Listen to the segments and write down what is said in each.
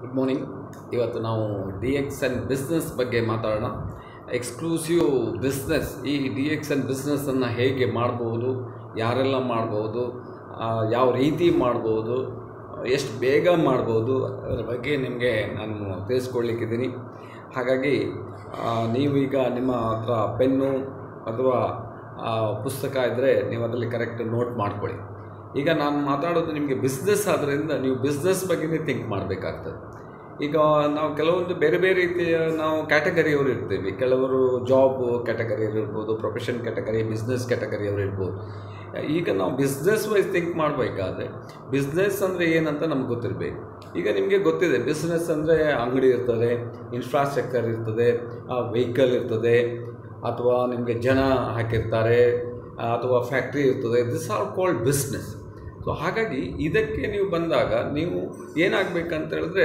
Good morning ಇವತ್ತು ನಾವು D X N business ಬಗ್ಗೆ ಮಾತಾಡೋಣ ಎಕ್ಸ್ಕ್ಲೂಸಿವ್ ಬಿಸ್ನೆಸ್ ಈ ಡಿ ಎಕ್ಸ್ ಎನ್ ಬಿಸ್ನೆಸ್ಸನ್ನು ಹೇಗೆ ಮಾಡ್ಬೋದು ಯಾರೆಲ್ಲ ಮಾಡ್ಬೋದು ಆ, ಯಾವ ರೀತಿ ಮಾಡ್ಬೋದು ಎಷ್ಟು ಬೇಗ ಮಾಡ್ಬೋದು ಅದರ ಬಗ್ಗೆ ನಿಮಗೆ ನಾನು ತಿಳಿಸ್ಕೊಡ್ಲಿಕ್ಕಿದ್ದೀನಿ ಹಾಗಾಗಿ ಆ, ನೀವೀಗ ನಿಮ್ಮ ಹತ್ರ ಪೆನ್ನು ಅಥವಾ ಆ, ಪುಸ್ತಕ ಇದ್ದರೆ ನೀವು ಅದರಲ್ಲಿ ಕರೆಕ್ಟ್ ನೋಟ್ ಮಾಡ್ಕೊಳ್ಳಿ ಈಗ ನಾನು ಮಾತಾಡೋದು ನಿಮಗೆ ಬಿಸ್ನೆಸ್ ಆದ್ದರಿಂದ ನೀವು ಬಿಸ್ನೆಸ್ ಬಗ್ಗೆನೇ ಥಿಂಕ್ ಮಾಡಬೇಕಾಗ್ತದೆ ಈಗ ನಾವು ಕೆಲವೊಂದು ಬೇರೆ ಬೇರೆ ರೀತಿಯ ನಾವು ಕ್ಯಾಟಗರಿಯವರು ಇರ್ತೀವಿ ಕೆಲವರು ಜಾಬ್ ಕ್ಯಾಟಗರಿಯವರು ಇರ್ಬೋದು ಪ್ರೊಫೆಷನ್ ಕ್ಯಾಟಗರಿ ಬಿಸ್ನೆಸ್ ಕ್ಯಾಟಗರಿಯವರು ಇರ್ಬೋದು ಈಗ ನಾವು ಬಿಸ್ನೆಸ್ ವೈಸ್ ಥಿಂಕ್ ಮಾಡಬೇಕಾದ್ರೆ ಬಿಸ್ನೆಸ್ ಅಂದರೆ ಏನಂತ ನಮ್ಗೆ ಗೊತ್ತಿರಬೇಕು ಈಗ ನಿಮಗೆ ಗೊತ್ತಿದೆ ಬಿಸ್ನೆಸ್ ಅಂದರೆ ಅಂಗಡಿ ಇರ್ತದೆ ಇನ್ಫ್ರಾಸ್ಟ್ರಕ್ಚರ್ ಇರ್ತದೆ ವೆಹಿಕಲ್ ಇರ್ತದೆ ಅಥವಾ ನಿಮಗೆ ಜನ ಹಾಕಿರ್ತಾರೆ ಅಥವಾ ಫ್ಯಾಕ್ಟ್ರಿ ಇರ್ತದೆ this are called business so ಹಾಗಾಗಿ ಇದಕ್ಕೆ ನೀವು ಬಂದಾಗ ನೀವು ಏನಾಗಬೇಕಂತ ಹೇಳಿದ್ರೆ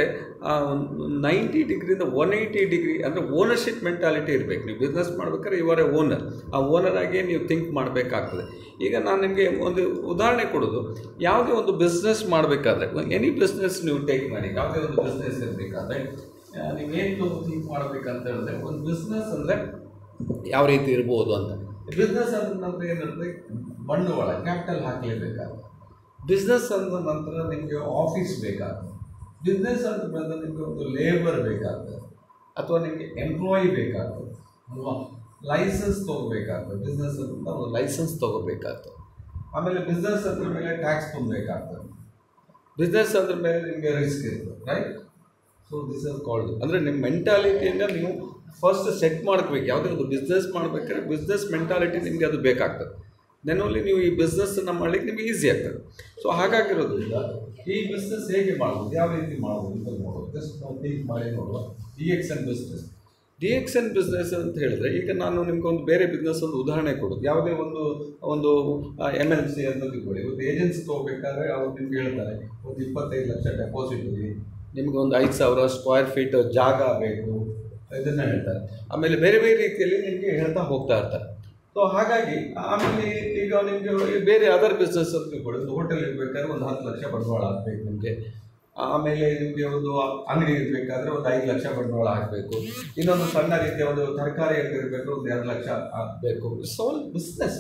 ನೈಂಟಿ ಡಿಗ್ರಿಯಿಂದ ಒನ್ ಏಯ್ಟಿ ಡಿಗ್ರಿ ಅಂದರೆ ಓನರ್ಶಿಪ್ ಮೆಂಟಾಲಿಟಿ ಇರಬೇಕು ನೀವು ಬಿಸ್ನೆಸ್ ಮಾಡ್ಬೇಕಾದ್ರೆ ಇವರೇ ಓನರ್ ಆ ಓನರ್ ಆಗಿ ನೀವು ಥಿಂಕ್ ಮಾಡಬೇಕಾಗ್ತದೆ ಈಗ ನಾನು ನಿಮಗೆ ಒಂದು ಉದಾಹರಣೆ ಕೊಡೋದು ಯಾವುದೇ ಒಂದು ಬಿಸ್ನೆಸ್ ಮಾಡಬೇಕಾದ್ರೆ ಎನಿ ಬಿಸ್ನೆಸ್ ನೀವು ಟೇಕ್ ಮಾಡಿ ಯಾವುದೇ ಒಂದು ಬಿಸ್ನೆಸ್ ಇರಬೇಕಾದ್ರೆ ನೀವೇನು ಥಿಂಕ್ ಮಾಡಬೇಕಂತ ಹೇಳಿದ್ರೆ ಒಂದು ಬಿಸ್ನೆಸ್ ಅಂದರೆ ಯಾವ ರೀತಿ ಇರ್ಬೋದು ಅಂತ ಬಿಸ್ನೆಸ್ ಅಂದ ನಂತರ ಏನಿರುತ್ತೆ ಬಂಡವಾಳ ಕ್ಯಾಪಿಟಲ್ ಹಾಕಲೇಬೇಕಾಗುತ್ತೆ ಬಿಸ್ನೆಸ್ ಅಂದ ನಂತರ ನಿಮಗೆ ಆಫೀಸ್ ಬೇಕಾಗ್ತದೆ ಬಿಸ್ನೆಸ್ ಅಂತ ಬಂದ ನಿಮಗೆ ಒಂದು ಲೇಬರ್ ಬೇಕಾಗ್ತದೆ ಅಥವಾ ನಿಮಗೆ ಎಂಪ್ಲಾಯಿ ಬೇಕಾಗ್ತದೆ ಅಲ್ವಾ ಲೈಸೆನ್ಸ್ ತೊಗೋಬೇಕಾಗ್ತದೆ ಬಿಸ್ನೆಸ್ ಅಂತ ಒಂದು ಲೈಸೆನ್ಸ್ ತೊಗೋಬೇಕಾಗ್ತದೆ ಆಮೇಲೆ ಬಿಸ್ನೆಸ್ ಅದ್ರ ಮೇಲೆ ಟ್ಯಾಕ್ಸ್ ತುಂಬಬೇಕಾಗ್ತದೆ ಬಿಸ್ನೆಸ್ ಅದ್ರ ಮೇಲೆ ನಿಮಗೆ ರಿಸ್ಕ್ ಇರ್ತದೆ right so this is called ಅಂದರೆ ನಿಮ್ಮ ಮೆಂಟಾಲಿಟಿಯಿಂದ ನೀವು ಫಸ್ಟ್ ಸೆಟ್ ಮಾಡ್ಕೋಬೇಕು ಯಾವುದೇ ಒಂದು ಬಿಸ್ನೆಸ್ ಮಾಡ್ಬೇಕಾದ್ರೆ ಬಿಸ್ನೆಸ್ ಮೆಂಟಾಲಿಟಿ ನಿಮಗೆ ಅದು ಬೇಕಾಗ್ತದೆ ದೆನ್ ಓನ್ಲಿ ನೀವು ಈ ಬಿಸ್ನೆಸ್ಸನ್ನು ಮಾಡ್ಲಿಕ್ಕೆ ನಿಮಗೆ ಈಸಿ ಆಗ್ತದೆ ಸೊ ಹಾಗಾಗಿರೋದ್ರಿಂದ ಈ ಬಿಸ್ನೆಸ್ ಹೇಗೆ ಮಾಡ್ಬೋದು ಯಾವ ರೀತಿ ಮಾಡ್ಬೋದು ಅಂತ ನೋಡೋದು ಜಸ್ಟ್ ನಾವು ಥಿಂಕ್ ಮಾಡಿ ನೋಡುವ D X N business D X N business ಅಂತ ಹೇಳಿದ್ರೆ ಈಗ ನಾನು ನಿಮ್ಗೆ ಒಂದು ಬೇರೆ ಬಿಸ್ನೆಸ್ ಒಂದು ಉದಾಹರಣೆ ಕೊಡೋದು ಯಾವುದೇ ಒಂದು ಒಂದು ಎಮ್ ಎಲ್ ಸಿ ಅಂತ ತಿಳ್ಕೊಳ್ಳಿ ಒಂದು ಏಜೆನ್ಸಿ ತೊಗೋಬೇಕಾದ್ರೆ ಅವ್ರು ನಿಮ್ಗೆ ಹೇಳ್ತಾರೆ ಒಂದು ಇಪ್ಪತ್ತೈದು ಲಕ್ಷ ಡೆಪಾಸಿಟ್ ಇದೆ ನಿಮ್ಗೆ ಒಂದು ಐದು ಸಾವಿರ ಸ್ಕ್ವೇರ್ ಫೀಟ್ ಜಾಗ ಬೇಕು ಇದನ್ನು ಹೇಳ್ತಾರೆ ಆಮೇಲೆ ಬೇರೆ ಬೇರೆ ರೀತಿಯಲ್ಲಿ ನಿಮಗೆ ಹೇಳ್ತಾ ಹೋಗ್ತಾ ಇರ್ತಾರೆ ಸೊ ಹಾಗಾಗಿ ಆಮೇಲೆ ಈಗ ನಿಮಗೆ ಬೇರೆ ಅದರ್ ಬಿಸ್ನೆಸ್ ಅಂತ ತಿಳ್ಕೊಳ್ಳಿ ಒಂದು ಹೋಟೆಲ್ ಇರಬೇಕಾದ್ರೆ ಒಂದು ಹತ್ತು ಲಕ್ಷ ಬಂಡವಾಳ ಹಾಕಬೇಕು ನಿಮಗೆ ಆಮೇಲೆ ನಿಮಗೆ ಒಂದು ಅಂಗಡಿ ಇರಬೇಕಾದ್ರೆ ಒಂದು ಐದು ಲಕ್ಷ ಬಂಡವಾಳ ಹಾಕಬೇಕು ಇನ್ನೊಂದು ಸಣ್ಣ ರೀತಿಯ ಒಂದು ತರಕಾರಿ ಅಂಗಡಿ ಇರಬೇಕು ಒಂದು ಎರಡು ಲಕ್ಷ ಹಾಕಬೇಕು ಇಟ್ಸ್ ಆಲ್ ಬಿಸ್ನೆಸ್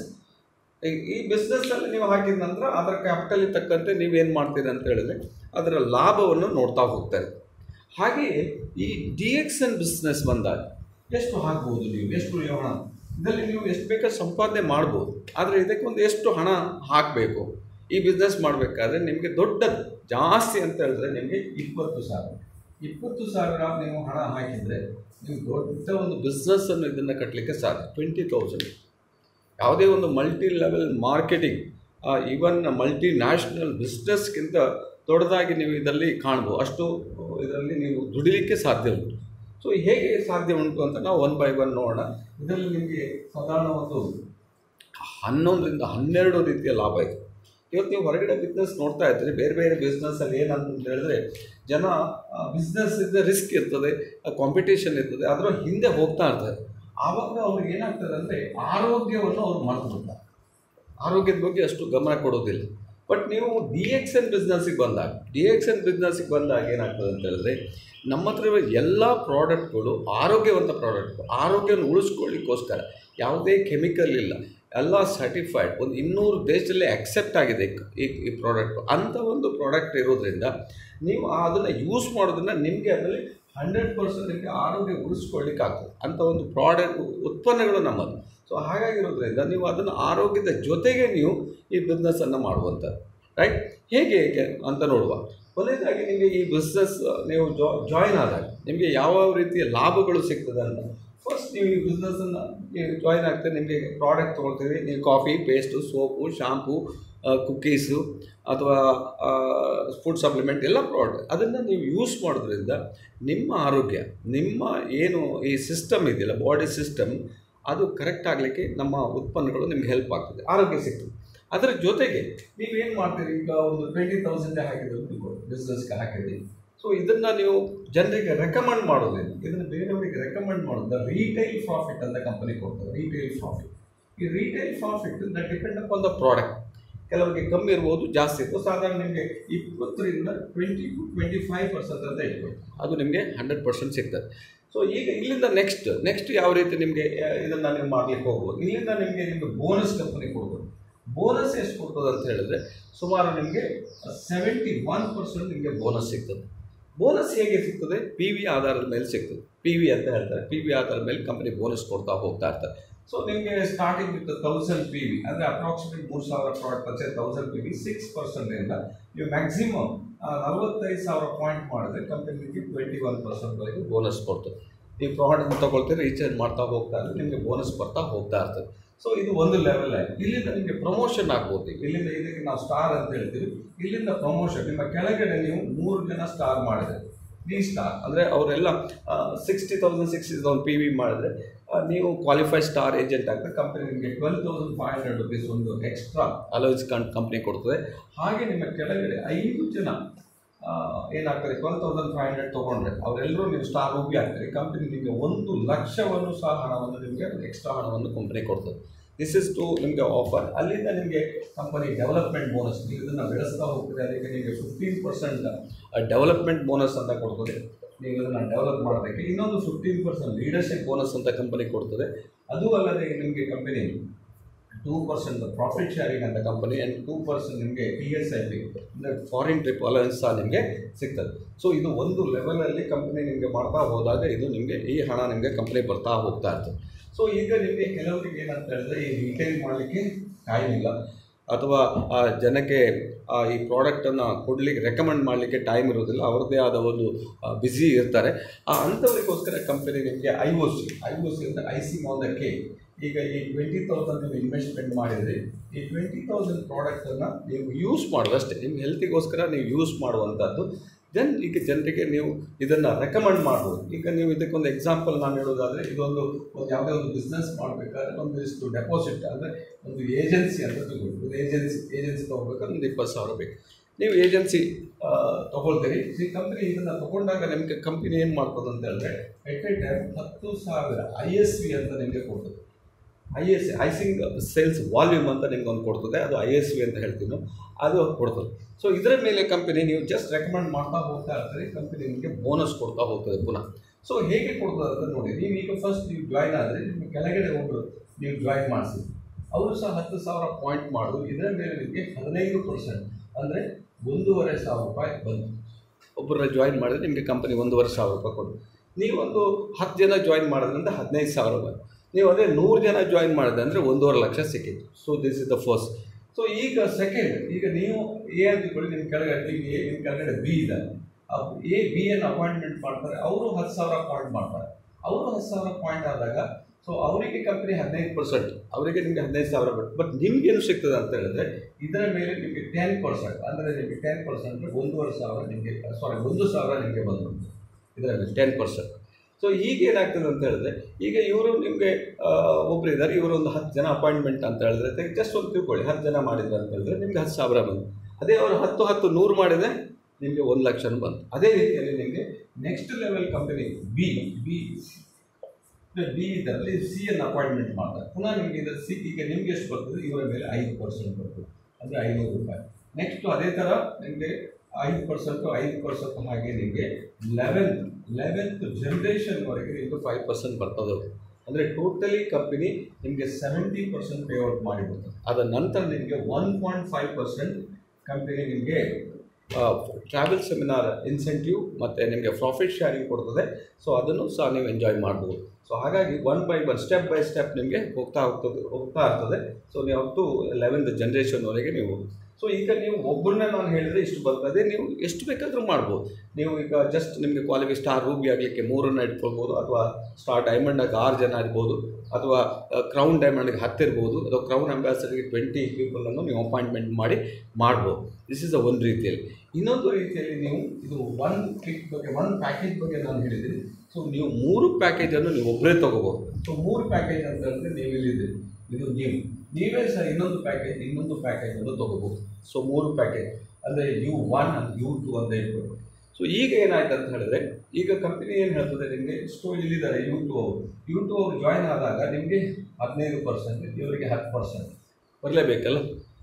ಈ ಬಿಸ್ನೆಸ್ಸಲ್ಲಿ ನೀವು ಹಾಕಿದ ನಂತರ ಅದರ ಕ್ಯಾಪಿಟಲ್ ತಕ್ಕಂತೆ ನೀವೇನು ಮಾಡ್ತೀರಿ ಅಂತ ಹೇಳಿದ್ರೆ ಅದರ ಲಾಭವನ್ನು ನೋಡ್ತಾ ಹೋಗ್ತಾರೆ ಹಾಗೆಯೇ ಈ ಡಿ ಎಕ್ಸ್ ಎನ್ ಬಿಸ್ನೆಸ್ ಬಂದಾಗ ಎಷ್ಟು ಹಾಕ್ಬೋದು ನೀವು ಎಷ್ಟು ನೀವು ಹಣ ಇದರಲ್ಲಿ ನೀವು ಎಷ್ಟು ಬೇಕಾದ್ರೆ ಸಂಪಾದನೆ ಮಾಡ್ಬೋದು ಆದರೆ ಇದಕ್ಕೊಂದು ಎಷ್ಟು ಹಣ ಹಾಕಬೇಕು ಈ ಬಿಸ್ನೆಸ್ ಮಾಡಬೇಕಾದ್ರೆ ನಿಮಗೆ ದೊಡ್ಡ ಜಾಸ್ತಿ ಅಂತ ಹೇಳಿದ್ರೆ ನಿಮಗೆ ಇಪ್ಪತ್ತು ಸಾವಿರ ಇಪ್ಪತ್ತು ಸಾವಿರ ನೀವು ಹಣ ಹಾಕಿದರೆ ನೀವು ದೊಡ್ಡ ಒಂದು ಬಿಸ್ನೆಸ್ಸನ್ನು ಇದನ್ನು ಕಟ್ಟಲಿಕ್ಕೆ ಸಾಧ್ಯ ಟ್ವೆಂಟಿ ತೌಸಂಡ್ ಯಾವುದೇ ಒಂದು multi level marketing even multi national ಬಿಸ್ನೆಸ್ಗಿಂತ ದೊಡ್ಡದಾಗಿ ನೀವು ಇದರಲ್ಲಿ ಕಾಣ್ಬೋದು ಅಷ್ಟು ಇದರಲ್ಲಿ ನೀವು ದುಡಿಲಿಕ್ಕೆ ಸಾಧ್ಯ ಉಂಟು ಸೊ ಹೇಗೆ ಸಾಧ್ಯ ಉಂಟು ಅಂತ ನಾವು ಒನ್ ಬೈ ಒನ್ ನೋಡೋಣ ಇದರಲ್ಲಿ ನಿಮಗೆ ಸಾಧಾರಣ ಒಂದು ಹನ್ನೊಂದರಿಂದ ಹನ್ನೆರಡು ರೀತಿಯ ಲಾಭ ಇದೆ ಇವತ್ತು ನೀವು ಹೊರಗಡೆ ಬಿಸ್ನೆಸ್ ನೋಡ್ತಾ ಇದ್ದೀರಿ ಬೇರೆ ಬೇರೆ ಬಿಸ್ನೆಸ್ಸಲ್ಲಿ ಏನಂತ ಹೇಳಿದ್ರೆ ಜನ ಬಿಸ್ನೆಸ್ ಇದ್ದ ರಿಸ್ಕ್ ಇರ್ತದೆ ಕಾಂಪಿಟೇಷನ್ ಇರ್ತದೆ ಅದರ ಹಿಂದೆ ಹೋಗ್ತಾ ಇರ್ತಾರೆ ಆವಾಗ ಅವ್ರಿಗೆ ಏನಾಗ್ತದೆ ಅಂದರೆ ಆರೋಗ್ಯವನ್ನು ಅವ್ರು ಮರೆತು ಬಿಡ್ತಾರೆ ಆರೋಗ್ಯದ ಬಗ್ಗೆ ಅಷ್ಟು ಗಮನ ಕೊಡೋದಿಲ್ಲ ಬಟ್ ನೀವು ಡಿ ಎಕ್ಸ್ ಎನ್ ಬಿಸ್ನೆಸ್ಸಿಗೆ ಬಂದಾಗ ಡಿ ಎಕ್ಸ್ ಎನ್ ಬಿಸ್ನೆಸ್ಸಿಗೆ ಬಂದಾಗ ಏನಾಗ್ತದೆ ಅಂತ ಹೇಳಿದ್ರೆ ನಮ್ಮ ಹತ್ರ ಇರುವ ಎಲ್ಲ ಪ್ರಾಡಕ್ಟ್ಗಳು ಆರೋಗ್ಯವಂತ ಪ್ರಾಡಕ್ಟ್ಗಳು ಆರೋಗ್ಯವನ್ನು ಉಳಿಸ್ಕೊಳ್ಳಿಕ್ಕೋಸ್ಕರ ಯಾವುದೇ ಕೆಮಿಕಲ್ ಇಲ್ಲ ಎಲ್ಲ ಸರ್ಟಿಫೈಡ್ ಒಂದು ಇನ್ನೂರು ದೇಶದಲ್ಲೇ ಅಕ್ಸೆಪ್ಟ್ ಆಗಿದೆ ಈ ಈ ಪ್ರಾಡಕ್ಟ್ ಅಂಥ ಒಂದು ಪ್ರಾಡಕ್ಟ್ ಇರೋದ್ರಿಂದ ನೀವು ಅದನ್ನು ಯೂಸ್ ಮಾಡೋದ್ರಿಂದ ನಿಮಗೆ ಅದರಲ್ಲಿ ಹಂಡ್ರೆಡ್ ಪರ್ಸೆಂಟ್ ನಿಮಗೆ ಆರೋಗ್ಯ ಉಳಿಸ್ಕೊಳ್ಳಿಕ್ಕೆ ಆಗ್ತದೆ ಅಂಥ ಒಂದು ಪ್ರಾಡಕ್ಟ್ ಉತ್ಪನ್ನಗಳು ನಮ್ಮದು ಸೊ ಹಾಗಾಗಿರೋದ್ರಿಂದ ನೀವು ಅದನ್ನು ಆರೋಗ್ಯದ ಜೊತೆಗೆ ನೀವು ಈ ಬಿಸ್ನೆಸ್ಸನ್ನು ಮಾಡುವಂಥದ್ದು ರೈಟ್ ಹೇಗೆ ಹೇಗೆ ಅಂತ ನೋಡುವ ಕೊನೆಯದಾಗಿ ನಿಮಗೆ ಈ ಬಿಸ್ನೆಸ್ ನೀವು ಜಾ ಜಾಯಿನ್ ಆದಾಗ ನಿಮಗೆ ಯಾವ ರೀತಿಯ ಲಾಭಗಳು ಸಿಗ್ತದೆ ಅಂತ ಫಸ್ಟ್ ನೀವು ಈ ಬಿಸ್ನೆಸ್ಸನ್ನು ನೀವು ಜಾಯಿನ್ ಆಗ್ತದೆ ನಿಮಗೆ ಪ್ರಾಡಕ್ಟ್ ತೊಗೊಳ್ತೀವಿ ನೀವು coffee paste soap shampoo cookies ಅಥವಾ ಫುಡ್ ಸಪ್ಲಿಮೆಂಟ್ ಎಲ್ಲ ಪ್ರಾಡಕ್ಟ್ ಅದನ್ನು ನೀವು ಯೂಸ್ ಮಾಡೋದ್ರಿಂದ ನಿಮ್ಮ ಆರೋಗ್ಯ ನಿಮ್ಮ ಏನು ಈ ಸಿಸ್ಟಮ್ ಇದೆಯಲ್ಲ ಬಾಡಿ ಸಿಸ್ಟಮ್ ಅದು ಕರೆಕ್ಟ್ ಆಗಲಿಕ್ಕೆ ನಮ್ಮ ಉತ್ಪನ್ನಗಳು ನಿಮ್ಗೆ ಹೆಲ್ಪ್ ಆಗ್ತದೆ ಆರೋಗ್ಯ ಸಿಗ್ತದೆ ಅದರ ಜೊತೆಗೆ ನೀವೇನು ಮಾಡ್ತೀರಿ ಈಗ ಒಂದು ಟ್ವೆಂಟಿ ತೌಸಂಡ್ ಹಾಕಿದ್ರೆ ಬಿಸ್ನೆಸ್ಗೆ ಹಾಕಿದ್ರಿ ಸೊ ಇದನ್ನು ನೀವು ಜನರಿಗೆ ರೆಕಮೆಂಡ್ ಮಾಡೋದಿಲ್ಲ ಇದನ್ನು ಬೇರೆಯವರಿಗೆ ರೆಕಮೆಂಡ್ ಮಾಡೋದು ರೀಟೈಲ್ ಪ್ರಾಫಿಟ್ ಅಂತ ಕಂಪನಿ ಕೊಡ್ತಾರೆ ರೀಟೈಲ್ ಪ್ರಾಫಿಟ್ ಈ retail profit depend upon the product ಕೆಲವರಿಗೆ ಕಮ್ಮಿ ಇರ್ಬೋದು ಜಾಸ್ತಿ ಇರ್ಬೋದು ಸಾಧಾರಣ ನಿಮಗೆ ಇಪ್ಪತ್ತರಿಂದ twenty to twenty five percent ಅಂತ ಇಟ್ಕೊಳ್ಳಿ ಅದು ನಿಮಗೆ ಹಂಡ್ರೆಡ್ ಪರ್ಸೆಂಟ್ ಸಿಗ್ತದೆ ಸೊ ಈಗ ಇಲ್ಲಿಂದ ನೆಕ್ಸ್ಟ್ ನೆಕ್ಸ್ಟ್ ಯಾವ ರೀತಿ ನಿಮಗೆ ಇದನ್ನು ನೀವು ಮಾಡಲಿಕ್ಕೆ ಹೋಗ್ಬೋದು ಇಲ್ಲಿಂದ ನಿಮಗೆ ನಿಮಗೆ ಬೋನಸ್ ಕಂಪನಿ ಕೊಡ್ಬೋದು ಬೋನಸ್ ಎಷ್ಟು ಕೊಡ್ತದೆ ಅಂತ ಹೇಳಿದ್ರೆ ಸುಮಾರು ನಿಮಗೆ ಸೆವೆಂಟಿ ಒನ್ ಪರ್ಸೆಂಟ್ ನಿಮಗೆ ಬೋನಸ್ ಸಿಗ್ತದೆ ಬೋನಸ್ ಹೇಗೆ ಸಿಗ್ತದೆ ಪಿ ವಿ ಆಧಾರದ ಮೇಲೆ ಸಿಗ್ತದೆ ಪಿ ವಿ ಅಂತ ಹೇಳ್ತಾರೆ ಪಿ ವಿ ಆಧಾರದ ಮೇಲೆ ಕಂಪನಿ ಬೋನಸ್ ಕೊಡ್ತಾ ಹೋಗ್ತಾ ಇರ್ತಾರೆ ಸೊ ನಿಮಗೆ starting with thousand P V ಅಂದರೆ ಅಪ್ರಾಕ್ಸಿಮೇಟ್ ಮೂರು ಸಾವಿರ product purchase thousand P V six ಪರ್ಸೆಂಟಿಂದ ನೀವು ಮ್ಯಾಕ್ಸಿಮಮ್ ನಲವತ್ತೈದು ಸಾವಿರ ಪಾಯಿಂಟ್ ಮಾಡಿದ್ರೆ ಕಂಪನಿಗೆ ಟ್ವೆಂಟಿ ಒನ್ ಪರ್ಸೆಂಟ್ವರೆಗೆ ಬೋನಸ್ ಕೊಡ್ತದೆ ನೀವು ಪ್ರಾಡಕ್ಟ್ ತಗೊಳ್ತೀರಿ ರೀಚಾರ್ಜ್ ಮಾಡ್ತಾ ಹೋಗ್ತಾ ಇದ್ರೆ ನಿಮಗೆ ಬೋನಸ್ ಬರ್ತಾ ಹೋಗ್ತಾ ಇರ್ತದೆ ಸೊ ಇದು ಒಂದು ಲೆವೆಲ್ ಆಯ್ತು ಇಲ್ಲಿಂದ ನಿಮಗೆ ಪ್ರಮೋಷನ್ ಆಗ್ಬೋದು ಈಗ. ಇಲ್ಲಿಂದ ಇದಕ್ಕೆ ನಾವು ಸ್ಟಾರ್ ಅಂತ ಹೇಳ್ತೀವಿ ಇಲ್ಲಿಂದ ಪ್ರಮೋಷನ್ ನಿಮ್ಮ ಕೆಳಗಡೆ ನೀವು ಮೂರು ಜನ ಸ್ಟಾರ್ ಮಾಡಿದ್ರೆ ಡಿ ಸ್ಟಾರ್ ಅಂದರೆ ಅವರೆಲ್ಲ sixty thousand sixty thousand P V ಮಾಡಿದ್ರೆ ಆ, ನೀವು ಕ್ವಾಲಿಫೈಡ್ ಸ್ಟಾರ್ ಏಜೆಂಟ್ ಆಗ್ತದೆ ಕಂಪನಿ ನಿಮಗೆ twelve thousand five hundred rupees ಒಂದು ಎಕ್ಸ್ಟ್ರಾ ಅಲೋನ್ಸ್ ಕಂಪ್ನಿ ಕೊಡ್ತದೆ ಹಾಗೆ ನಿಮ್ಮ ಕೆಳಗಡೆ ಐದು ಜನ ಆ, ಏನಾಗ್ತದೆ ಟ್ವೆಲ್ ತೌಸಂಡ್ ಫೈವ್ ಹಂಡ್ರೆಡ್ ತೊಗೊಂಡ್ರೆ ಅವರೆಲ್ಲರೂ ನೀವು ಸ್ಟಾರ್ ರೂಪಿ ಆಗ್ತಾರೆ ಕಂಪನಿ ನಿಮಗೆ ಒಂದು ಲಕ್ಷವನ್ನು ಸಹ ಹಣವನ್ನು ನಿಮಗೆ ಎಕ್ಸ್ಟ್ರಾ ಹಣವನ್ನು ಕಂಪನಿ ಕೊಡ್ತದೆ ದಿಸ್ ಇಸ್ ಟು ನಿಮಗೆ ಆಫರ್ ಅಲ್ಲಿಂದ ನಿಮಗೆ ಕಂಪನಿ ಡೆವಲಪ್ಮೆಂಟ್ ಬೋನಸ್ ನೀವು ಇದನ್ನು ಬೆಳೆಸ್ತಾ ಹೋಗ್ತದೆ ಅದಕ್ಕೆ ನಿಮಗೆ ಫಿಫ್ಟೀನ್ ಪರ್ಸೆಂಟ್ ಡೆವಲಪ್ಮೆಂಟ್ ಬೋನಸ್ ಅಂತ ಕೊಡ್ತದೆ ನೀವು ಇದನ್ನು ಡೆವಲಪ್ ಮಾಡೋದಕ್ಕೆ ಇನ್ನೊಂದು ಫಿಫ್ಟೀನ್ ಪರ್ಸೆಂಟ್ ಲೀಡರ್ಶಿಪ್ ಬೋನಸ್ ಅಂತ ಕಂಪನಿ ಕೊಡ್ತದೆ ಅದು ಅಲ್ಲದೆ ನಿಮಗೆ company two percent profit sharing ಅಂತ ಕಂಪನಿ ಆ್ಯಂಡ್ ಟೂ ಪರ್ಸೆಂಟ್ ನಿಮಗೆ ಟಿ ಎಸ್ ಐ ಪಿ ಅಂದರೆ ಫಾರಿನ್ ಟ್ರಿಪ್ ಅಲವೆನ್ಸ್ ಸಹ ನಿಮಗೆ ಸಿಗ್ತದೆ ಸೊ ಇದು ಒಂದು ಲೆವೆಲಲ್ಲಿ ಕಂಪನಿ ನಿಮಗೆ ಮಾಡ್ತಾ ಹೋದಾಗ ಇದು ನಿಮಗೆ ಈ ಹಣ ನಿಮಗೆ ಕಂಪನಿ ಬರ್ತಾ ಹೋಗ್ತಾ ಇರ್ತದೆ ಸೊ ಈಗ ನಿಮಗೆ ಕೆಲವರಿಗೆ ಏನಂತ ಹೇಳಿದ್ರೆ ಈ ರಿಟೈಲ್ ಮಾಡಲಿಕ್ಕೆ ಟೈಮ್ ಇಲ್ಲ ಅಥವಾ ಆ ಜನಕ್ಕೆ ಆ ಈ ಪ್ರಾಡಕ್ಟನ್ನು ಕೊಡಲಿಕ್ಕೆ ರೆಕಮೆಂಡ್ ಮಾಡಲಿಕ್ಕೆ ಟೈಮ್ ಇರೋದಿಲ್ಲ ಅವ್ರದ್ದೇ ಆದ ಒಂದು ಬ್ಯುಸಿ ಇರ್ತಾರೆ ಆ ಅಂಥವರಿಗೋಸ್ಕರ ಕಂಪನಿ ನಿಮಗೆ I O C I O C ಅಂದರೆ I C on the K ಈಗ ಈ ಟ್ವೆಂಟಿ ತೌಸಂಡ್ ನೀವು ಇನ್ವೆಸ್ಟ್ಮೆಂಟ್ ಮಾಡಿದರೆ ಈ ಟ್ವೆಂಟಿ ತೌಸಂಡ್ ಪ್ರಾಡಕ್ಟನ್ನು ನೀವು ಯೂಸ್ ಮಾಡೋದು ಅಷ್ಟೇ ನಿಮ್ಮ ಹೆಲ್ತಿಗೋಸ್ಕರ ನೀವು ಯೂಸ್ ಮಾಡುವಂಥದ್ದು ದೆನ್ ಈಗ ಜನರಿಗೆ ನೀವು ಇದನ್ನು ರೆಕಮೆಂಡ್ ಮಾಡ್ಬೋದು ಈಗ ನೀವು ಇದಕ್ಕೊಂದು ಎಕ್ಸಾಂಪಲ್ ನಾನು ಹೇಳೋದಾದರೆ ಇದೊಂದು ಒಂದು ಯಾವುದೇ ಒಂದು ಬಿಸ್ನೆಸ್ ಮಾಡಬೇಕಾದ್ರೆ ಒಂದು ಇಷ್ಟು ಡೆಪಾಸಿಟ್ ಅಂದರೆ ಒಂದು ಏಜೆನ್ಸಿ ಅಂತ ತಗೊಳ್ಳಿ ಒಂದು ಏಜೆನ್ಸಿ ಏಜೆನ್ಸಿ ತೊಗೊಳ್ಬೇಕಾದ್ರೆ ಒಂದು ಇಪ್ಪತ್ತು ಸಾವಿರ ಬೇಕು ನೀವು ಏಜೆನ್ಸಿ ತೊಗೊಳ್ತೀರಿ ಈ ಕಂಪ್ನಿ ಇದನ್ನು ತೊಗೊಂಡಾಗ ನಿಮಗೆ ಕಂಪ್ನಿ ಏನು ಮಾಡ್ತದೆ ಅಂತ ಹೇಳಿದ್ರೆ ಎಟ್ ಎ ಟೈಮ್ ಹತ್ತು ಸಾವಿರ ಐ ಎಸ್ ವಿ ಅಂತ ನಿಮಗೆ ಕೊಡ್ತದೆ ಐ ಎಸ್ ಐಸಿಂಗ್ ಸೇಲ್ಸ್ ವಾಲ್ಯೂಮ್ ಅಂತ ನಿಮ್ಗೆ ಒಂದು ಕೊಡ್ತದೆ ಅದು ಐ ಎಸ್ ವಿ ಅಂತ ಹೇಳ್ತೀವಿ ನಾವು ಅದು ಕೊಡ್ತದೆ ಸೊ ಇದರ ಮೇಲೆ ಕಂಪನಿ ನೀವು ಜಸ್ಟ್ ರೆಕಮೆಂಡ್ ಮಾಡ್ತಾ ಹೋಗ್ತಾ ಇರ್ತಾರೆ ಕಂಪನಿ ನಿಮಗೆ ಬೋನಸ್ ಕೊಡ್ತಾ ಹೋಗ್ತದೆ ಪುನಃ ಸೊ ಹೇಗೆ ಕೊಡ್ತದೆ ಅಂತ ನೋಡಿ ನೀವು ಈಗ ಫಸ್ಟ್ ನೀವು ಜಾಯ್ನ್ ಆದರೆ ನಿಮ್ಮ ಕೆಳಗಡೆ ಒಬ್ಬರು ನೀವು ಜಾಯ್ನ್ ಮಾಡಿಸಿ ಅವರು ಸಹ ಹತ್ತು ಸಾವಿರ ಪಾಯಿಂಟ್ ಮಾಡೋದು ಇದರ ಮೇಲೆ ನಿಮಗೆ ಹದಿನೈದು ಪರ್ಸೆಂಟ್ ಅಂದರೆ ಒಂದೂವರೆ ಸಾವಿರ ರೂಪಾಯಿ ಬಂತು ಒಬ್ಬರ ಜಾಯಿನ್ ಮಾಡಿದ್ರೆ ನಿಮಗೆ ಕಂಪನಿ ಒಂದೂವರೆ ಸಾವಿರ ರೂಪಾಯಿ ಕೊಡು ನೀವೊಂದು ಹತ್ತು ಜನ ಜಾಯಿನ್ ಮಾಡಿದ್ರಿಂದ ಹದಿನೈದು ಸಾವಿರ ಬಂತು ನೀವು ಅದೇ ನೂರು ಜನ ಜಾಯಿನ್ ಮಾಡಿದೆ ಅಂದರೆ ಒಂದೂವರೆ ಲಕ್ಷ ಸಿಕ್ಕಿತ್ತು so this is the first so ಈಗ ಸೆಕೆಂಡ್ ಈಗ ನೀವು ಎ ಅಂತಿಕೊಳ್ಳಿ ನಿಮ್ಮ ಕೆಳಗಡೆ ಈಗ ಎ ನಿಮ್ಮ ಕೆಳಗಡೆ ಬಿ ಇದ್ದಾರೆ ಎ ಬಿ ಅನ್ನು ಅಪಾಯಿಂಟ್ಮೆಂಟ್ ಮಾಡ್ತಾರೆ ಅವರು ಹತ್ತು ಸಾವಿರ ಪಾಯಿಂಟ್ ಮಾಡ್ತಾರೆ ಅವರು ಹತ್ತು ಸಾವಿರ ಪಾಯಿಂಟ್ ಆದಾಗ ಸೊ ಅವರಿಗೆ ಕಂಪನಿ ಹದಿನೈದು ಪರ್ಸೆಂಟ್ ಅವರಿಗೆ ನಿಮಗೆ ಹದಿನೈದು ಸಾವಿರ ಬಟ್ ಬಟ್ ನಿಮ್ಗೆ ಏನು ಸಿಗ್ತದೆ ಅಂತ ಹೇಳಿದ್ರೆ ಇದರ ಮೇಲೆ ನಿಮಗೆ ಟೆನ್ ಪರ್ಸೆಂಟ್ ಅಂದರೆ ನಿಮಗೆ ಟೆನ್ ಪರ್ಸೆಂಟ್ ಒಂದೂವರೆ ಸಾವಿರ ನಿಮಗೆ ಸಾರಿ ಒಂದು ಸಾವಿರ ನಿಮಗೆ ಬಂದ್ಬಿಡ್ತದೆ ಇದರ ಮೇಲೆ ಟೆನ್ ಪರ್ಸೆಂಟ್ ಸೊ ಈಗ ಏನಾಗ್ತದೆ ಅಂತ ಹೇಳಿದ್ರೆ ಈಗ ಇವರು ನಿಮಗೆ ಒಬ್ಬರು ಇದ್ದಾರೆ ಇವರು ಒಂದು ಹತ್ತು ಜನ ಅಪಾಯಿಂಟ್ಮೆಂಟ್ ಅಂತ ಹೇಳಿದ್ರೆ ಜಸ್ಟ್ ಒಂದು ತಿಳ್ಕೊಳ್ಳಿ ಹತ್ತು ಜನ ಮಾಡಿದ್ರು ಅಂತ ಹೇಳಿದ್ರೆ ನಿಮಗೆ ಹತ್ತು ಸಾವಿರ ಬಂತು ಅದೇ ಅವರು ಹತ್ತು ಹತ್ತು ನೂರು ಮಾಡಿದರೆ ನಿಮಗೆ ಒಂದು ಲಕ್ಷನೂ ಬಂತು ಅದೇ ರೀತಿಯಲ್ಲಿ ನಿಮಗೆ next level company B B B ಇದರಲ್ಲಿ ಸಿ ಅನ್ನು ಅಪಾಯಿಂಟ್ಮೆಂಟ್ ಮಾಡ್ತಾರೆ ಪುನಃ ನಿಮಗೆ ಇದರ ಸಿ ಈಗ ನಿಮ್ಗೆ ಎಷ್ಟು ಬರ್ತದೆ ಇವರ ಮೇಲೆ ಐದು ಪರ್ಸೆಂಟ್ ಬರ್ತದೆ ಅಂದರೆ ಐನೂರು ರೂಪಾಯಿ ನೆಕ್ಸ್ಟು ಅದೇ ಥರ ನಿಮಗೆ ಐದು ಪರ್ಸೆಂಟು ಐದು ಪರ್ಸೆಂಟ್ ಹಾಗೆ ನಿಮಗೆ ಲೆವೆಂತ್ ಲೆವೆಂತ್ ಜನ್ರೇಷನ್ವರೆಗೆ ನಿಮಗೆ ಫೈವ್ ಪರ್ಸೆಂಟ್ ಬರ್ತದೆ ಅಂದರೆ ಟೋಟಲಿ ಕಂಪನಿ ನಿಮಗೆ ಸೆವೆಂಟಿ ಪರ್ಸೆಂಟ್ ಪೇಔಟ್ ಮಾಡಿಬಿಡ್ತದೆ ಅದರ ನಂತರ ನಿಮಗೆ one point five percent company ನಿಮಗೆ ಟ್ರಾವೆಲ್ ಸೆಮಿನಾರ್ ಇನ್ಸೆಂಟಿವ್ ಮತ್ತು ನಿಮಗೆ ಪ್ರಾಫಿಟ್ ಶೇರಿಂಗ್ ಕೊಡ್ತದೆ ಸೊ ಅದನ್ನು ಸಹ ನೀವು ಎಂಜಾಯ್ ಮಾಡ್ಬೋದು ಸೊ ಹಾಗಾಗಿ one by one step by step ನಿಮಗೆ ಹೋಗ್ತಾ ಹೋಗ್ತದೆ ಹೋಗ್ತಾ ಇರ್ತದೆ ಸೊ ನೀವು ಅಪ್ ಟು ಲೆವೆಂತ್ ಜನ್ರೇಷನ್ವರೆಗೆ ನೀವು ಸೊ ಈಗ ನೀವು ಒಬ್ಬರನ್ನ ನಾನು ಹೇಳಿದ್ರೆ ಇಷ್ಟು ಬರ್ತದೆ ನೀವು ಎಷ್ಟು ಬೇಕಾದರೂ ಮಾಡ್ಬೋದು ನೀವು ಈಗ ಜಸ್ಟ್ ನಿಮಗೆ ಕ್ವಾಲಿಫೈ ಸ್ಟಾರ್ ರೂಬಿ ಆಗಲಿಕ್ಕೆ ಮೂರನ್ನು ಇಟ್ಕೊಳ್ಬೋದು ಅಥವಾ ಸ್ಟಾರ್ ಡೈಮಂಡಾಗಿ ಆರು ಜನ ಇರ್ಬೋದು ಅಥವಾ ಕ್ರೌನ್ ಡೈಮಂಡ್ಗೆ ಹತ್ತು ಇರ್ಬೋದು ಅಥವಾ ಕ್ರೌನ್ ಅಂಬಾಸಿಡರ್ಗೆ ಟ್ವೆಂಟಿ ಪೀಪಲನ್ನು ನೀವು ಅಪಾಯಿಂಟ್ಮೆಂಟ್ ಮಾಡಿ ಮಾಡ್ಬೋದು ದಿಸ್ ಇಸ್ ಅ ಒಂದು ರೀತಿಯಲ್ಲಿ ಇನ್ನೊಂದು ರೀತಿಯಲ್ಲಿ ನೀವು ಇದು ಒನ್ ಕಿಟ್ ಬಗ್ಗೆ ಒನ್ ಪ್ಯಾಕೇಜ್ ಬಗ್ಗೆ ನಾನು ಹೇಳಿದ್ದೀನಿ ಸೊ ನೀವು ಮೂರು ಪ್ಯಾಕೇಜನ್ನು ನೀವು ಒಬ್ಬರೇ ತೊಗೋಬೋದು ಸೊ ಮೂರು ಪ್ಯಾಕೇಜ್ ಅಂತ ಹೇಳಿದ್ರೆ ನೀವು ಇಲ್ಲಿದ್ದೀರಿ ಇದು ನೀವು ನೀವೇ ಸಹ ಇನ್ನೊಂದು ಪ್ಯಾಕೇಜ್ ಇನ್ನೊಂದು ಪ್ಯಾಕೇಜನ್ನು ತೊಗೋಬೋದು ಸೊ ಮೂರು ಪ್ಯಾಕೇಜ್ ಅಂದರೆ U one and U two ಅಂತ ಇಟ್ಕೊಂಡು ಸೊ ಈಗ ಏನಾಯ್ತು ಅಂತ ಹೇಳಿದ್ರೆ ಈಗ ಕಂಪನಿ ಏನು ಹೇಳ್ತದೆ ನಿಮಗೆ ಇಷ್ಟು ಇಲ್ಲಿದ್ದಾರೆ ಯು ಟು ಅವರು ಯು ಟು ಅವರು ಜಾಯ್ನ್ ಆದಾಗ ನಿಮಗೆ ಹದಿನೈದು ಪರ್ಸೆಂಟ್ ಇವರಿಗೆ ಹತ್ತು ಪರ್ಸೆಂಟ್ ಬರಲೇಬೇಕಲ್ಲ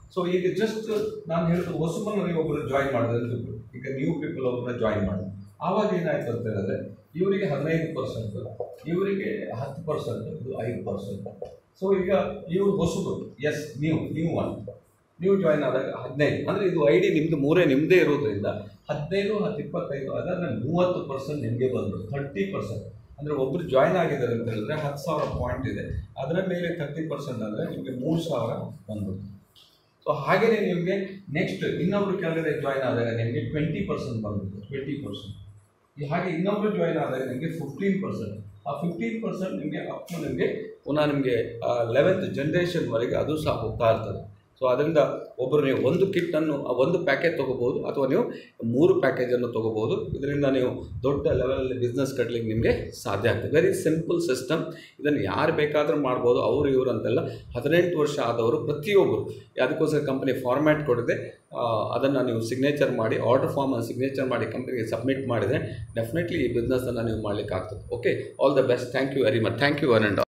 ಸೊ ಈಗ ಜಸ್ಟ್ ನಾನು ಹೇಳಿದ್ರು ಹೊಸಬನಲ್ಲಿ ಒಬ್ಬರು ಜಾಯಿನ್ ಮಾಡಿದ್ರೆ ಅಂತ ತಿಳ್ಕೊಳ್ಳಿ. ಈಗ ನ್ಯೂ ಪೀಪಲ್ ಒಬ್ಬರನ್ನ ಜಾಯಿನ್ ಮಾಡಿ ಆವಾಗ ಏನಾಯ್ತು ಅಂತ ಹೇಳಿದ್ರೆ ಇವರಿಗೆ ಹದಿನೈದು ಪರ್ಸೆಂಟ್ ಇವರಿಗೆ ಹತ್ತು ಪರ್ಸೆಂಟ್ ಇದು ಐದು ಪರ್ಸೆಂಟ್ ಸೊ ಈಗ ಇವರು ಹೊಸಬರು ಎಸ್ ನ್ಯೂ ನ್ಯೂ ಒನ್ ನೀವು ಜಾಯಿನ್ ಆದಾಗ ಹದಿನೈದು ಅಂದರೆ ಇದು ಐ ಡಿ ನಿಮ್ಮದು ಮೂರೇ ನಿಮ್ಮದೇ ಇರೋದ್ರಿಂದ ಹದಿನೈದು ಹತ್ತು ಇಪ್ಪತ್ತೈದು ಅದನ್ನು ಮೂವತ್ತು ಪರ್ಸೆಂಟ್ ನಿಮಗೆ ಬಂದು ಥರ್ಟಿ ಪರ್ಸೆಂಟ್ ಅಂದರೆ ಒಬ್ಬರು ಜಾಯಿನ್ ಆಗಿದ್ದಾರೆ ಅಂತ ಹೇಳಿದ್ರೆ ಹತ್ತು ಸಾವಿರ ಪಾಯಿಂಟ್ ಇದೆ ಅದರ ಮೇಲೆ ತರ್ಟಿ ಪರ್ಸೆಂಟ್ ಅಂದರೆ ನಿಮಗೆ ಮೂರು ಸಾವಿರ ಬಂದ್ಬಿಡ್ತು ಸೊ ಹಾಗೆಯೇ ನಿಮಗೆ ನೆಕ್ಸ್ಟ್ ಇನ್ನೊಬ್ರು ಕೆಳಗಡೆ ಜಾಯಿನ್ ಆದಾಗ ನಿಮಗೆ ಟ್ವೆಂಟಿ ಪರ್ಸೆಂಟ್ ಬಂದ್ಬಿಟ್ಟು ಟ್ವೆಂಟಿ ಪರ್ಸೆಂಟ್ ಈ ಹಾಗೆ ಇನ್ನೊಬ್ರು ಜಾಯಿನ್ ಆದಾಗ ನಿಮಗೆ ಫಿಫ್ಟೀನ್ ಪರ್ಸೆಂಟ್ ಆ ಫಿಫ್ಟೀನ್ ಪರ್ಸೆಂಟ್ ನಿಮಗೆ ಅಪ್ ಟು ನಿಮಗೆ ಪುನಃ ನಿಮಗೆ ಲೆವೆಂತ್ ಜನ್ರೇಷನ್ವರೆಗೆ ಅದು ಸಹ ಹೋಗ್ತಾ ಇರ್ತದೆ ಸೊ ಅದರಿಂದ ಒಬ್ಬರು ನೀವು ಒಂದು ಕಿಟ್ಟನ್ನು ಆ ಒಂದು ಪ್ಯಾಕೇಜ್ ತೊಗೋಬೋದು ಅಥವಾ ನೀವು ಮೂರು ಪ್ಯಾಕೇಜನ್ನು ತೊಗೋಬೋದು ಇದರಿಂದ ನೀವು ದೊಡ್ಡ ಲೆವೆಲಲ್ಲಿ ಬಿಸ್ನೆಸ್ ಕಟ್ಟಲಿಕ್ಕೆ ನಿಮಗೆ ಸಾಧ್ಯ ಆಗ್ತದೆ ವೆರಿ ಸಿಂಪಲ್ ಸಿಸ್ಟಮ್ ಇದನ್ನು ಯಾರು ಬೇಕಾದರೂ ಮಾಡ್ಬೋದು ಅವರು ಇವರು ಅಂತೆಲ್ಲ ಹದಿನೆಂಟು ವರ್ಷ ಆದವರು ಪ್ರತಿಯೊಬ್ಬರು ಅದಕ್ಕೋಸ್ಕರ ಕಂಪನಿ ಫಾರ್ಮ್ಯಾಟ್ ಕೊಡಿದೆ ಅದನ್ನು ನೀವು ಸಿಗ್ನೇಚರ್ ಮಾಡಿ ಆರ್ಡರ್ ಫಾರ್ಮನ್ನು ಸಿಗ್ನೇಚರ್ ಮಾಡಿ ಕಂಪನಿಗೆ ಸಬ್ಮಿಟ್ ಮಾಡಿದರೆ ಡೆಫಿನೆಟ್ಲಿ ಈ ಬಿಸ್ನೆಸ್ಸನ್ನು ನೀವು ಮಾಡಲಿಕ್ಕೆ ಆಗ್ತದೆ okay all the best thank you very much thank you one and